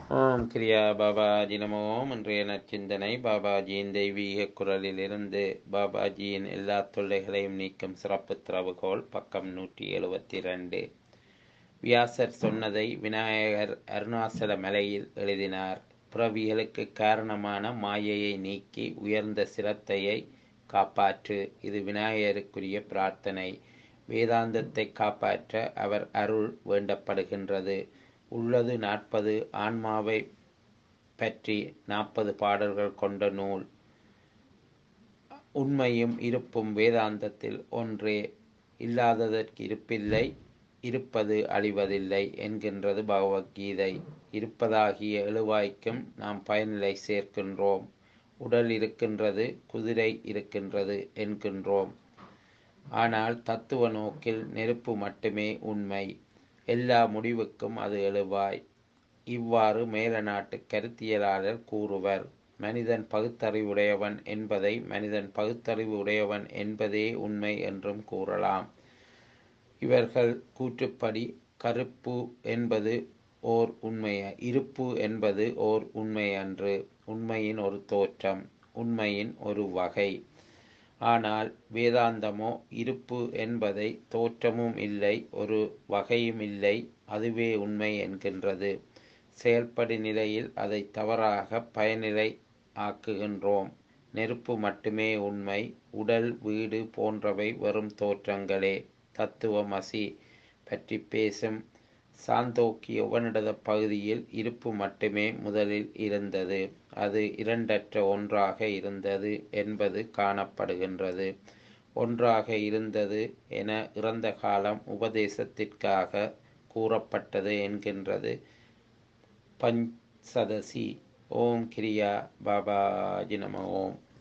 ஓம் கிரியா பாபாஜி நமோ இன்றைய நற்சிந்தனை பாபாஜியின் தெய்வீக குரலிலிருந்து பாபாஜியின் எல்லா தொல்லைகளையும் நீக்கும் சிறப்பு திறவுகோல் பக்கம் நூற்றி எழுபத்தி ரெண்டு வியாசர் சொன்னதை விநாயகர் அருணாசல மலையில் எழுதினார் பிறவிகளுக்கு காரணமான மாயையை நீக்கி உயர்ந்த சிரத்தையை காப்பாற்று இது விநாயகருக்குரிய பிரார்த்தனை வேதாந்தத்தை காப்பாற்ற அவர் அருள் வேண்டப்படுகின்றது உள்ளது நாற்பது ஆன்மாவை பற்றி நாற்பது பாடல்கள் கொண்ட நூல் உண்மையும் இருப்பும் வேதாந்தத்தில் ஒன்றே இல்லாததற்கு இருப்பில்லை இருப்பது அழிவதில்லை என்கின்றது பகவத்கீதை இருப்பதாகிய எழுவாய்க்கும் நாம் பயனிலை சேர்க்கின்றோம் உடல் இருக்கின்றது குதிரை இருக்கின்றது என்கின்றோம் ஆனால் தத்துவ நோக்கில் நெருப்பு மட்டுமே உண்மை எல்லா முடிவுக்கும் அது எழுவாய் இவ்வாறு மேல நாட்டு கருத்தியலாளர் கூறுவர் மனிதன் பகுத்தறிவுடையவன் என்பதை மனிதன் பகுத்தறிவு உடையவன் என்பதே உண்மை என்றும் கூறலாம் இவர்கள் கூற்றுப்படி கருப்பு என்பது ஓர் உண்மை இருப்பு என்பது ஓர் உண்மை அன்று உண்மையின் ஒரு தோற்றம் உண்மையின் ஒரு வகை ஆனால் வேதாந்தமோ இருப்பு என்பதை தோற்றமும் இல்லை ஒரு வகையும் இல்லை அதுவே உண்மை என்கின்றது செயல்படி நிலையில் அதை தவறாக பயனிலை ஆக்குகின்றோம் நெருப்பு மட்டுமே உண்மை உடல் வீடு போன்றவை வெறும் தோற்றங்களே தத்துவமசி பற்றி பேசும் சாந்தோக்கி உபனிடத பகுதியில் இருப்பு மட்டுமே முதலில் இருந்தது அது இரண்டற்ற ஒன்றாக இருந்தது என்பது காணப்படுகின்றது ஒன்றாக இருந்தது என இறந்த காலம் உபதேசத்திற்காக கூறப்பட்டது என்கின்றது பஞ்சதசி ஓம் கிரியா பாபாஜி நம ஓம்